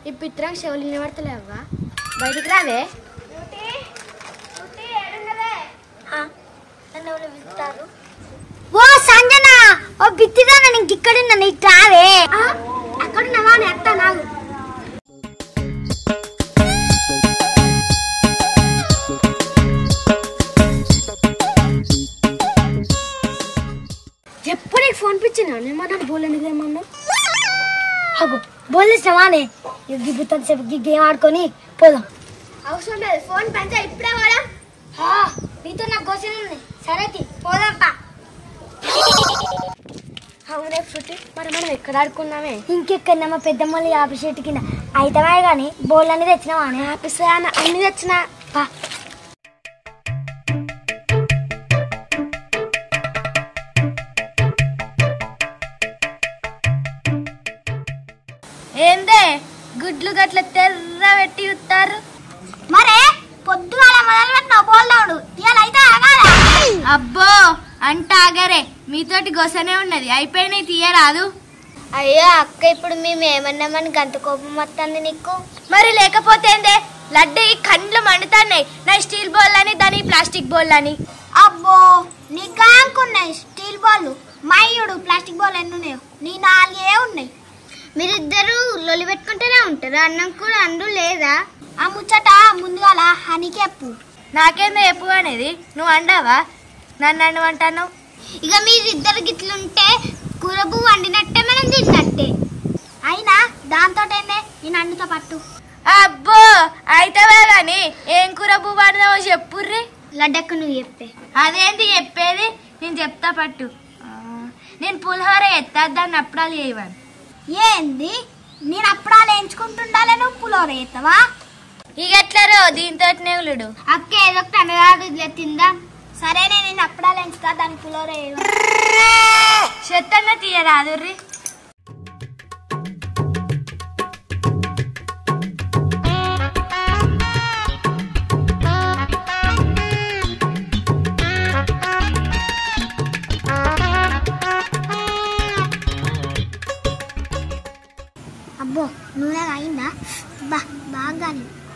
ఈ పిత్రం చెవులు నిలబడతలేవా బయటికి రావే ఓ సంజన ఓ బిత్తిదాన నీకు ఇక్కడున్నా నీకు రావే అక్కడున్నావా అని అత్త నాకు ఎప్పుడు నీకు ఫోన్ పిచ్చినా నేను మాట్లాడి బోలేనిది ఏమన్నా అగు బోలేసినవానే ఈ బుత్తం సేపు ఈ గేమ్ ఆడుకొని పోదాం అవసరం లేదు ఫోన్ పంచా ఇప్పుడే పోదాం ఆ, నీతో నాకు గోసిన ఉంది సరే తి, పోదాం పా అవునే ఫ్రుటి మరి మనం ఎక్కడ ఆడుకున్నామే ఇంకెక్కడమ్మా పెద్దమ్మలు యాప చెట్టు కింద అయితమే కానీ బోల్ అనేది తెచ్చినావానే ఆపిస్తే అన్ని తెచ్చిన పా ఏందే గుడ్లు గట్ల తెర్ర పెట్టి ఇస్తారు మరే పొద్దుగాల మొదలు పెట్టినావు బోల్డౌడు ఇవాళ అయితే ఆగాల అబ్బో అంట ఆగరే మీతోటి గొసనే ఉన్నది అయిపోయినాయి తీయరాదు అయ్యో అక్క ఇప్పుడు మేము ఏమన్నామని గంత కోపం వస్తుంది నీకు మరి లేకపోతే ఏందే లడ్డు ఈ కండ్లు మండుతున్నాయి నా స్టీల్ బౌల్ అని దాని ప్లాస్టిక్ బౌల్ అని అబ్బో నీ కాంకున్నాయి స్టీల్ బాల్ మయ్యుడు ప్లాస్టిక్ బాల్ ఎన్ని ఉన్నాయో నీ నాలుగే ఉన్నాయి మీరిద్దరు లొలి పెట్టుకుంటూనే ఉంటారు అన్నం కూడా అండు లేదా ఆ ముచ్చట ముందుగాల హనీకెప్పు నాకేందో చెప్పు అనేది నువ్వు అండావా నన్ను అండమంటాను ఇక మీరిద్దరు గిట్లుంటే కూరబు వండినట్టే మనం తిన్నట్టే అయినా దాంతో నేను అండుతో పట్టు అబ్బో అయితవే గాని ఏం కూర పువ్వాడదామో చెప్పుర్రి లడ్డకు నువ్వు చెప్పే అదేంటి చెప్పేది నేను చెప్తా పట్టు ఆ, నేను పులిహోర ఎత్తా దాన్ని అప్పుడాలు చేయవాను ఏంది నేను అప్పుడాలు ఎంచుకుంటుండాలే నువ్వు పులోర ఎత్తవా ఇక ఎట్లరో దీంతో నెగులుడు అక్క ఏదో ఒకటి అనరాదు ఇట్లా తిందాం సరేనే నేను అప్పుడాలు ఎంచుతా దాని పులోర చెత్తన్న తీయరాదుర్రి అబ్బో నూనె అయిందా బా బాగా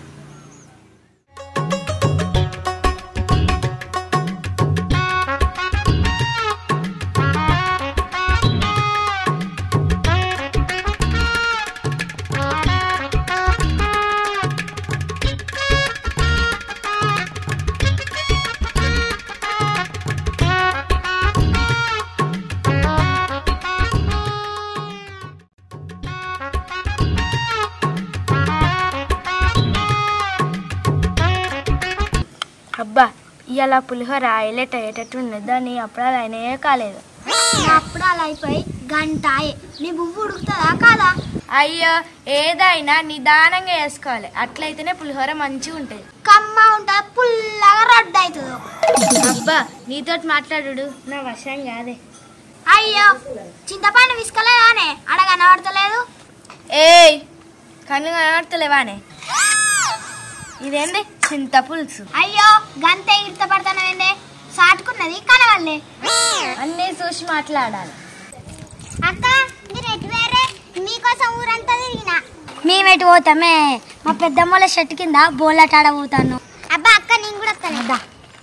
అబ్బా ఇవాళ పులిహోర హైలైట్ అయ్యేటట్టు ఉంది దాన్ని అప్పుడాలు అయినాయే కాలేదు అప్పుడాలు అయిపోయి గంట ఆయే. నీ బువ్వు ఉడుకుతుందా కాదా అయ్యో ఏదైనా నిదానంగా వేసుకోవాలి అట్లయితేనే పులిహోర మంచిగా ఉంటుంది కమ్మ ఉంటుంది పుల్లగా రొడ్డు అవుతుందో అబ్బా నీతోటి మాట్లాడు నా వశం కాదే అయ్యో చింతపండు విసుకలేదానే అడ కనబడతలేదు ఏయ్ కన్ను కనబడతలేవానే ఇదేంది చింత పులుసు అయ్యో గంతే ఇడత పడతానవేందే సాటుకున్నది కనవల్లే అన్నీ చూసి మాట్లాడాలి అక్క మీరు ఎటు వేరే మీకోసం ఊరంతా తిరిగినా మేమెటు పోతామే మా పెద్దమ్మల షర్ట్ కింద బోలాటాడ పోతాను అబ్బా అక్క నేను కూడా వస్తాను అబ్బా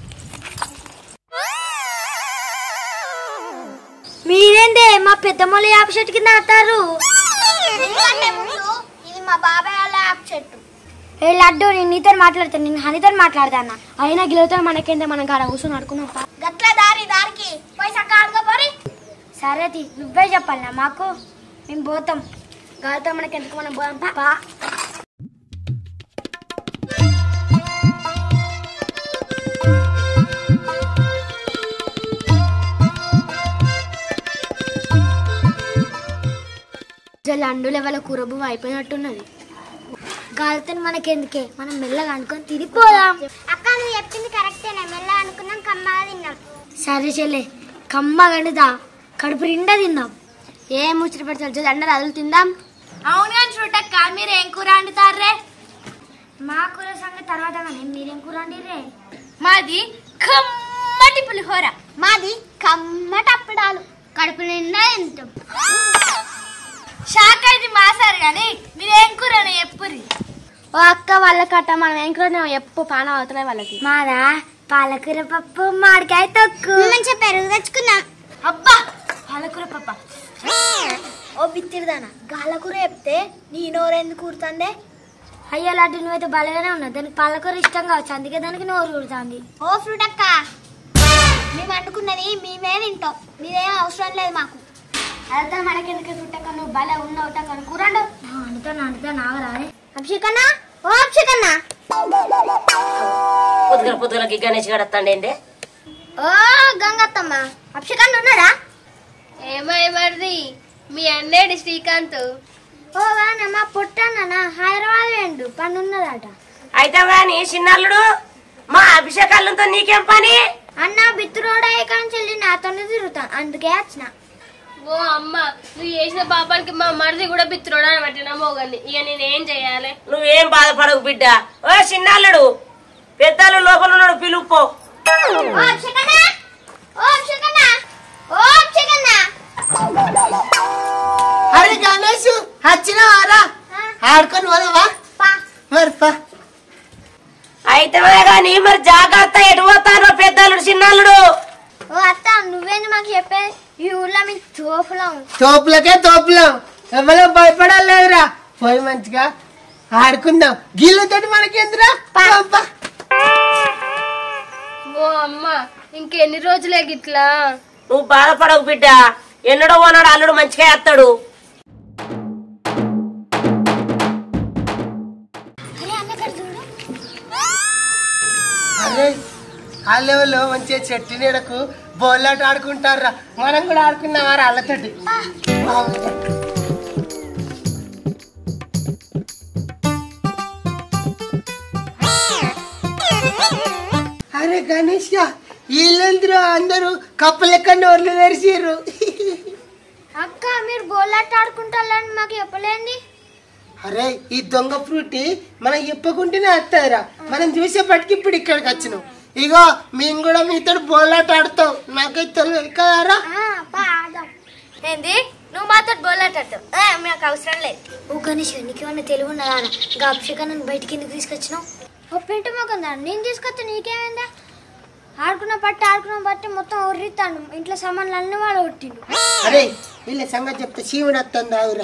మీరేందే మా పెద్దమ్మల యాప చెట్టు కింద ఆడతారు ఇది మా బాబాయ్ వాళ్ళ ఆకు చెట్టు ఏ లడ్డు నేను నీతో మాట్లాడతాను నేను హనితో మాట్లాడతాను అయినా గిలతో మనకేందే మనం కాడ కూర్చొని ఆడుకున్నాం గట్ల దారి దారికి పోయి సక్క ఆడుకో పోరి సరే తి నువ్వే చెప్పాలి మాకు మేము పోతాం గాలితో మనకి ఎందుకు మనం పోదాం పా. పా జల్లండు లెవెల కూరబు అయిపోయినట్టున్నది గాలితో మనకెందుకే మనం మెల్లగా అనుకొని తిరిగిపోదాం అక్క నువ్వు చెప్పింది కరెక్టేనే మెల్ల అనుకున్నాం కమ్మగా తిన్నాం సరే చెల్లె కమ్మ గండుదా కడుపు నిండా తిందాం ఏ ముచ్చట పెడతారు దండ అదులు తిందాం అవును కానీ చూడక్క మీరు ఏం కూర వండుతారే మా కూర సంగతి తర్వాత కానీ మీరేం కూర వండిర్రే మాది కమ్మటి పులిహోర మాది కమ్మటప్పడాలు కడుపు నిండా తింటాం షాక్ అయితే మాసారు కానీ మీరేం కూర ఎప్పురి ఓ అక్క వాళ్ళ కట్ట మనం ఏం కూడా ఎప్పుడు పానం అవుతున్నాయి వాళ్ళకి మాదా పాలకూర పప్పు మామిడికాయ తొక్కు మంచిగా పెరుగు తెచ్చుకున్నాం అబ్బా పాలకూర పప్ప ఓ బిత్తిరిదానా గాలకూర చెప్తే నీ నోరు ఎందుకు కూరుతుందే అయ్యో లాంటి నువ్వైతే బలగానే ఉన్నావు దానికి పాలకూర ఇష్టం కావచ్చు అందుకే దానికి నోరు కూరుతుంది ఓ ఫ్రూట్ అక్క మేము వండుకున్నది మేమే తింటాం మీదేం అవసరం లేదు మాకు అదంతా మనకెందుకు చుట్టక నువ్వు బలే ఉన్నావు టక్క కూరండు అండుతాను అండుతాను ఆగరాదే అభిషేకన్నా ఓ అభిషేకన్నా పొద్దుగల పొద్దుగలకి గణేష్ గడత్తాండి ఏందే ఓ గంగత్తమ్మ అభిషేకన్నా ఉన్నారా ఏమైమరిది మీ అన్నేడు శ్రీకాంత్ ఓ వానమ్మ పొట్టన్న హైదరాబాద్ వెండు పని ఉన్నదట అయితే గాని చిన్నల్లుడు మా అభిషేకాలతో నీకేం పని అన్న బిత్తురోడయ్య కానీ చెల్లి నాతోనే తిరుగుతాను అందుకే వచ్చిన ఓ అమ్మ నువ్వు చేసిన పాపానికి మా మరిది కూడా బిత్తురోడా అని పట్టిన మోగండి ఇక నేనేం చేయాలి నువ్వేం బాధపడకు బిడ్డ ఓ చిన్నల్లుడు పెద్దలు లోపల ఉన్నాడు పిలుపు ఓ అభిషేకన్న ఓ అభిషేకన్న ఓ అభిషేకన్న అరే గణేష్ వచ్చినావారా ఆడుకొని పోదావా మరి పా అయితే గాని మరి జాగ్రత్త ఎటు పోతారో పెద్దలుడు చిన్నల్లుడు ఓ అత్త నువ్వేంది మాకు చెప్పేది ఈ ఊర్లో మీకు తోపులం తోపులకే తోపులం ఎవరో భయపడాలేదురా పోయి మంచిగా ఆడుకుందాం గీళ్ళతోటి మనకేందిరా పా, పా. ఓ అమ్మ ఇంకెన్ని రోజులే గిట్లా నువ్వు బాధపడకు బిడ్డ ఎన్నడో పోనాడు అల్లుడు మంచిగా వేస్తాడు అరే ఆ లెవెల్లో మంచిగా చెట్టు నీడకు బోల్లాట ఆడుకుంటారా మనం కూడా ఆడుకున్నావారా వాళ్ళతోటి అరే గణేష్ వీళ్ళందరూ అందరూ కప్పలెక్క నోర్లు తెరిచిర్రు అక్క మీరు బోలాట ఆడుకుంటారని మాకు చెప్పలేంది అరే ఈ దొంగ ఫ్రూటి మనం చెప్పకుంటేనే వస్తాయిరా మనం చూసేపటికి ఇప్పుడు ఇక్కడికి వచ్చినాం ఇగో మేము కూడా మీతో బోలాట ఆడతాం నాకైతే తెలియదు కదారా ఏంది నువ్వు మాతో బోలాటట్టు మాకు అవసరం లేదు ఓ గణేష్ నీకు ఏమన్నా తెలివి ఉన్నదా ఇంకా అభిషేకాన్ని బయటికి ఎందుకు తీసుకొచ్చినావు ఓ పెంట మొక్కందా నేను తీసుకొస్తే నీకేమైందా ఆడుకున్న పట్టి ఆడుకున్న పట్టి మొత్తం ఉర్రిస్తాడు ఇంట్లో సామాన్లు అన్ని వాడు కొట్టిండు అరే వీళ్ళ సంగతి చెప్తే శివుడు వస్తుంది ఆవురా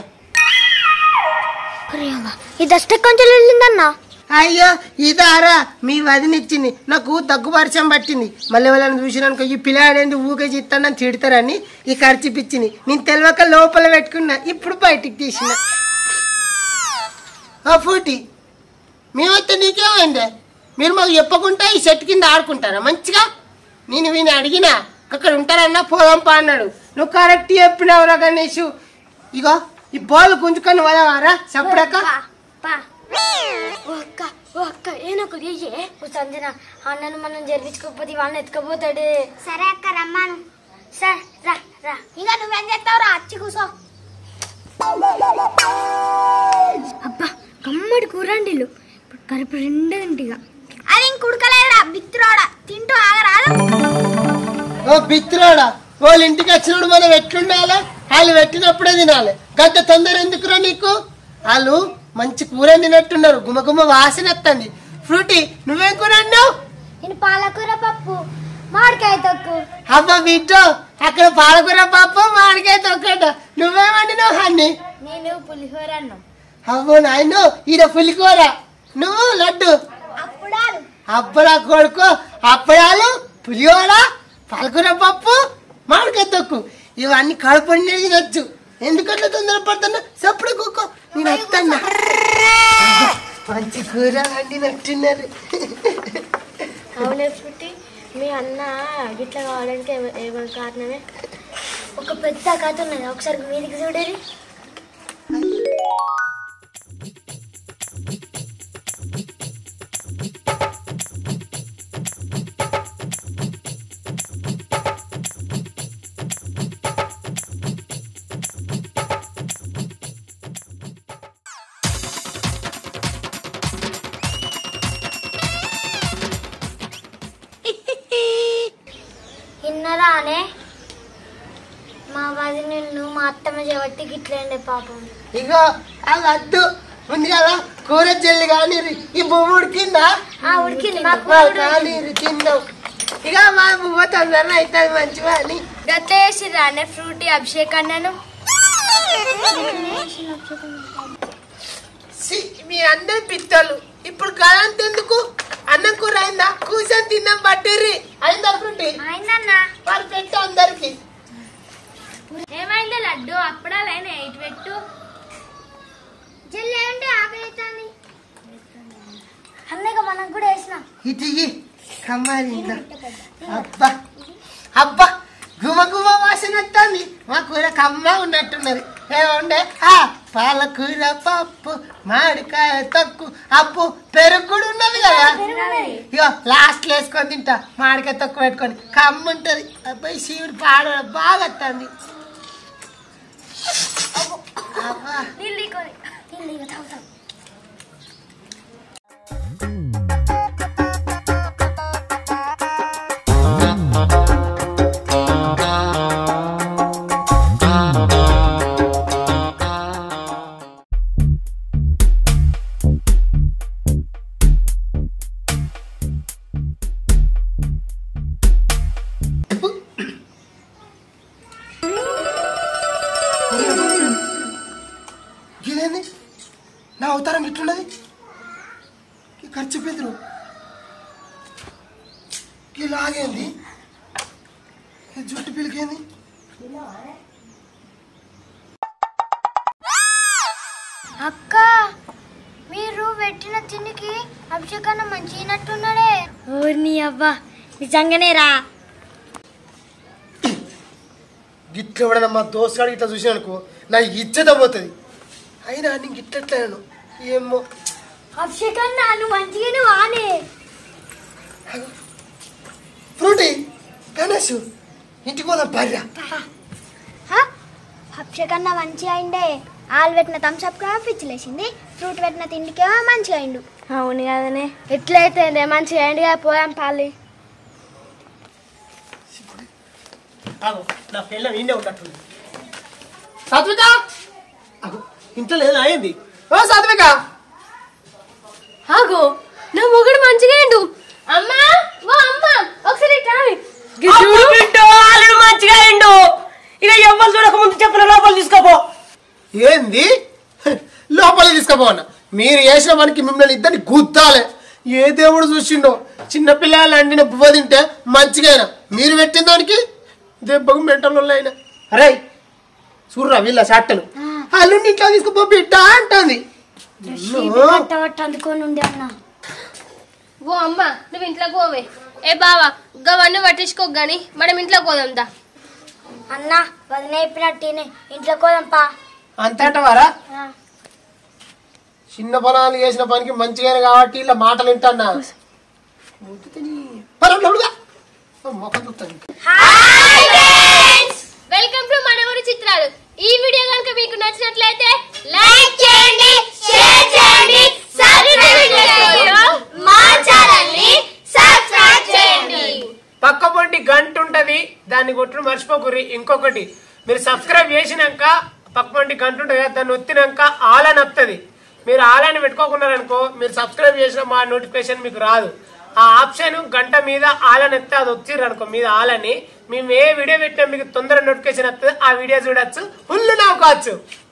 ఈ దస్త కొంచెం వెళ్ళిందన్నా అయ్యో ఇదారా మీ వదినిచ్చింది నాకు దగ్గు పరిచయం పట్టింది మళ్ళీ వాళ్ళని చూసినానుకో ఈ పిల్లాడేంది ఊకే చిత్తానని తిడతారని ఈ ఖర్చు పిచ్చింది నేను తెలియక లోపల పెట్టుకున్నా ఇప్పుడు బయటికి తీసిన ఆ ఫూటి మేమైతే నీకేమైందే మీరు మాకు చెప్పకుండా ఈ చెట్టు కింద ఆడుకుంటారా మంచిగా నేను వీని అడిగినా అక్కడ ఉంటారన్నా పోదాం పా అన్నాడు నువ్వు కరెక్ట్ చెప్పినావురా గణేష్ ఇగో ఈ బాల్ గుంజుకొని పోదావారా చెప్పడాక పా ఓ అక్క ఓ అక్క ఏనొక ఏ ఓ సంజన అన్నను మనం జరిపించుకోకపోతే వాళ్ళని ఎత్తుకపోతాడు సరే అక్క రమ్మాను సరే రా రా ఇంకా నువ్వేం చేస్తావురా అచ్చి కూసో అబ్బా కమ్మడి కూరండిలు ఇప్పుడు కడుపు రెండు ఇంటిగా అది ఇంక ఉడకలేదురా బిత్తురోడా తింటూ ఆగరాదు ఓ బిత్తురాడా వాళ్ళ ఇంటికి వచ్చినప్పుడు మనం ఎట్లుండాలి వాళ్ళు పెట్టినప్పుడే తినాలి గంట తొందర ఎందుకురా నీకు వాళ్ళు మంచి కూర తినట్టున్నారు గుమగుమ వాసన వస్తుంది ఫ్రూటీ నువ్వేం కూర అన్నావు నేను పాలకూర పప్పు మామిడికాయ తొక్కు అబ్బా బిడ్డో అక్కడ పాలకూర పప్పు మామిడికాయ తొక్కట నువ్వేమంటున్నావు హన్ని నేను పులిహోర అన్నం అవ్వో నాయన ఈడ పులికూర నువ్వు లడ్డు అప్పుడాలు అబ్బరా కొడుకు అప్పడాలు పులిహోర పాలకూర పప్పు మామిడికాయ తొక్కు ఇవన్నీ కడుపు నిండా తినొచ్చు ఎందుకంటే తొందరపడుతున్నా సప్పుడు కుక్కో నేను వస్తున్నా మంచి కూర వండినట్టున్నారు అవునే పుట్టి మీ అన్న గిట్ల కావడానికి ఏమ- ఏమైనా కారణమే ఒక పెద్ద కథ ఉన్నది ఒకసారి మీదికి చూడరి ఇన్నరా అనే మా వాది నిన్ను మా అత్తమ్మ చెబట్టి గిట్లేండి పాపం ఇగో ఆ లడ్డు ఉంది కదా కూర జల్లి కానీ ఈ బొమ్మ ఉడికిందా ఆ ఉడికింది మాకు కానీ తిన్నాం ఇక మా బువ్వ తొందరగా అవుతుంది మంచిగా అని గత వేసి రానే ఫ్రూటీ అభిషేక్ అన్నాను సి, మీ అందరి పిత్తలు ఇప్పుడు కదంత ఎందుకు అన్నం కూర అయిందా కూర్చొని తిన్నాం పట్టిర్రి అయిందా ఫ్రూటీ అయిందన్నా మరి పెట్టు అందరికి ఏమైంది లడ్డు అప్పుడాలైనా ఎయిట్ పెట్టు జల్లి అంటే ఆకలితాని అన్నయ్య మనకు కూడా వేసిన ఇటు ఇయ్యి. కమ్మాలి ఇంకా. అబ్బా అబ్బా గుమ గుమ వాసన వస్తుంది మా కూర కమ్మ ఉన్నట్టున్నది ఏముండే ఆ పాలకూర పప్పు మామిడికాయ తొక్కు అప్పు పెరుగు కూడా ఉన్నది కదా ఇగో లాస్ట్ వేసుకొని తింటా మామిడికాయ తొక్కు పెట్టుకొని కమ్మ ఉంటది అబ్బాయి శివుడు పాడ బాగా వస్తుంది అబ్బా నీళ్ళు కొని నీళ్ళు తాగుతాం ఇదేంది నా అవతారం ఇట్లున్నది ఈ ఖర్చు పెద్దలు ఇలాగేంది ఈ జుట్టు పిలికేంది అక్క మీరు పెట్టిన తిండికి అభిషేకన్న మంచినట్టున్నాడే ఓర్ని అవ్వా నిజంగానే రా గిట్ల ఎవడన్నా మా దోస్తుగాడు ఇట్లా చూసాను అనుకో నా ఇజ్జత పోతుంది అయినా నీకు ఇట్లట్లేను ఏమో అభిషేకన్న నువ్వు మంచిగానే వానే ఫ్రూటీ గణేష్ ఇంటికి పోదాం భార్య అభిషేకన్న మంచిగా అయిండే ఆలు పెట్టిన థమ్స్అప్ గా పిచ్చిలేసింది ఫ్రూట్ పెట్టిన తిండికేమో మంచిగా అయిండు అవును కదనే ఎట్లయితే మంచిగా ఎండిగా పోయాం పాలి ఆగు, నా పిల్ల నిండే ఉన్నట్టుంది సాత్విక ఆగు, ఇంట్లో లేదు అయింది ఓ సాత్విక ఆగో నా మొగుడు మంచిగా ఏండు అమ్మా ఓ అమ్మా ఒకసారి ట్రావి ఆలుడు మంచిగా అయిండు ఇక ఎవ్వరు చూడక ముందు చెప్పిన లోపల తీసుకోపో ఏంది లోపలికి తీసుకుపోవన్న మీరు చేసిన మనకి మిమ్మల్ని ఇద్దరిని గుద్దాలే ఏ దేవుడు చూసిండో చిన్నపిల్లలు అండిన బువ్వ తింటే మంచిగా మీరు పెట్టిన దానికి దెబ్బకు మెంటల్ అయినా అరే చూర్రా వీళ్ళ షాట్టలు అల్లుండి ఇంట్లో తీసుకుపో బిడ్డ అంటుంది అందుకొని ఉండే అన్న ఓ అమ్మ నువ్వు ఇంట్లోకి పోవే ఏ బావా గవన్నీ పట్టించుకోకు గాని మనం ఇంట్లోకి పోదాం దా అన్న వదిన చెప్పినట్టు ఇంట్లో కోదంపా అంతటవారా చిన్న పొలాలు చేసిన పనికి మంచిగానే కాబట్టి ఇలా మాటలు వింటాన్నా మొక్కలు చూస్తాను వెల్కమ్ టు మన ఊరి చిత్రాలు ఈ వీడియో కనుక మీకు నచ్చినట్లయితే లైక్ చేయండి షేర్ చేయండి సబ్స్క్రైబ్ మా ఛానల్ ని సబ్స్క్రైబ్ చేయండి పక్క పొంటి గంట ఉంటది దాన్ని కొట్టుడు మర్చిపోకుర్రి ఇంకొకటి మీరు సబ్స్క్రైబ్ చేసినాక పక్క పొంటి గంట ఉంటుంది కదా దాన్ని ఒత్తినాక ఆల్ అని వస్తుంది మీరు ఆల్ అని పెట్టుకోకున్నారనుకో మీరు సబ్స్క్రైబ్ చేసిన మా నోటిఫికేషన్ మీకు రాదు ఆ ఆప్షన్ గంట మీద ఆల్ అని ఎత్తే అది వచ్చిర్రు అనుకో మీద ఆల్ అని మేము ఏ వీడియో పెట్టినా మీకు తొందర నోటిఫికేషన్ వస్తుంది ఆ వీడియో చూడొచ్చు ఫుల్ నవ్వుకోవచ్చు